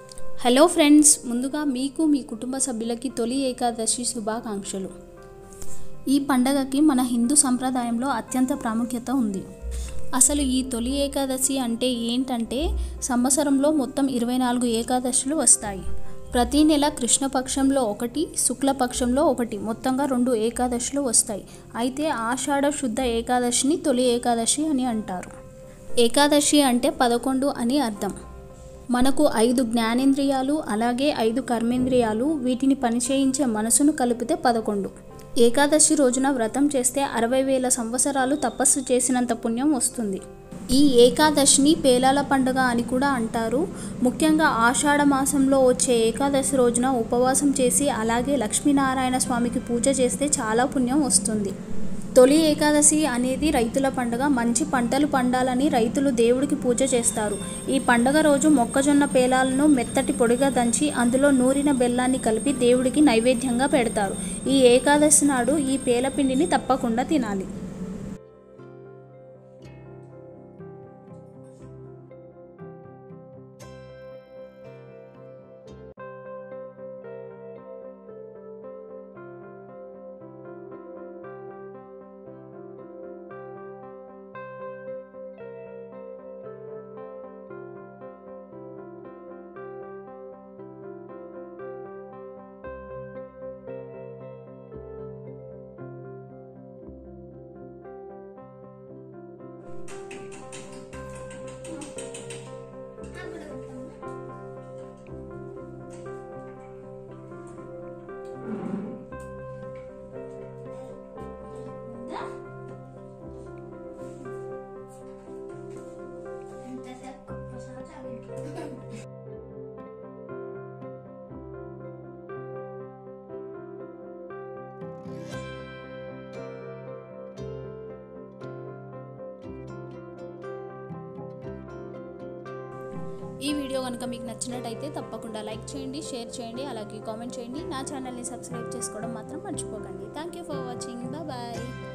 hello friends ముందుగా మీకు మీ కుటుంబ సభ్యులకి తొలి ఏకాదశి శుభాకాంక్షలు ఈ పండగకి మన హిందూ సంప్రదాయంలో అత్యంత ప్రాముఖ్యత ఉంది అసలు ఈ తొలి ఏకాదశి అంటే ఏంటంటే సంవత్సరంలో మొత్తం ఇరవై నాలుగు ఏకాదశులు వస్తాయి ప్రతి నెల కృష్ణపక్షంలో ఒకటి శుక్లపక్షంలో ఒకటి మొత్తంగా రెండు ఏకాదశులు వస్తాయి అయితే ఆషాఢ శుద్ధ ఏకాదశిని తొలి ఏకాదశి అని అంటారు ఏకాదశి అంటే పదకొండు అని అర్థం మనకు ఐదు జ్ఞానేంద్రియాలు అలాగే ఐదు కర్మేంద్రియాలు వీటిని పనిచేయించే మనసును కలిపితే పదకొండు ఏకాదశి రోజున వ్రతం చేస్తే అరవై వేల సంవత్సరాలు తపస్సు చేసినంత పుణ్యం వస్తుంది ఈ ఏకాదశిని పేలాల పండుగ అని కూడా అంటారు ముఖ్యంగా ఆషాఢ మాసంలో వచ్చే ఏకాదశి రోజున ఉపవాసం చేసి అలాగే లక్ష్మీనారాయణ స్వామికి పూజ చేస్తే చాలా పుణ్యం వస్తుంది తొలి ఏకాదశి అనేది రైతుల పండుగ మంచి పంటలు పండాలని రైతులు దేవుడికి పూజ చేస్తారు ఈ పండుగ రోజు మొక్కజొన్న పేలాలను మెత్తటి పొడిగా దంచి అందులో నూరిన బెల్లాన్ని కలిపి దేవుడికి నైవేద్యంగా పెడతారు ఈ ఏకాదశి నాడు ఈ పేలపిండిని తప్పకుండా తినాలి ఈ వీడియో కనుక మీకు నచ్చినట్టయితే తప్పకుండా లైక్ చేయండి షేర్ చేయండి అలాగే కామెంట్ చేయండి నా ఛానల్ని సబ్స్క్రైబ్ చేసుకోవడం మాత్రం మర్చిపోకండి thank you for watching bye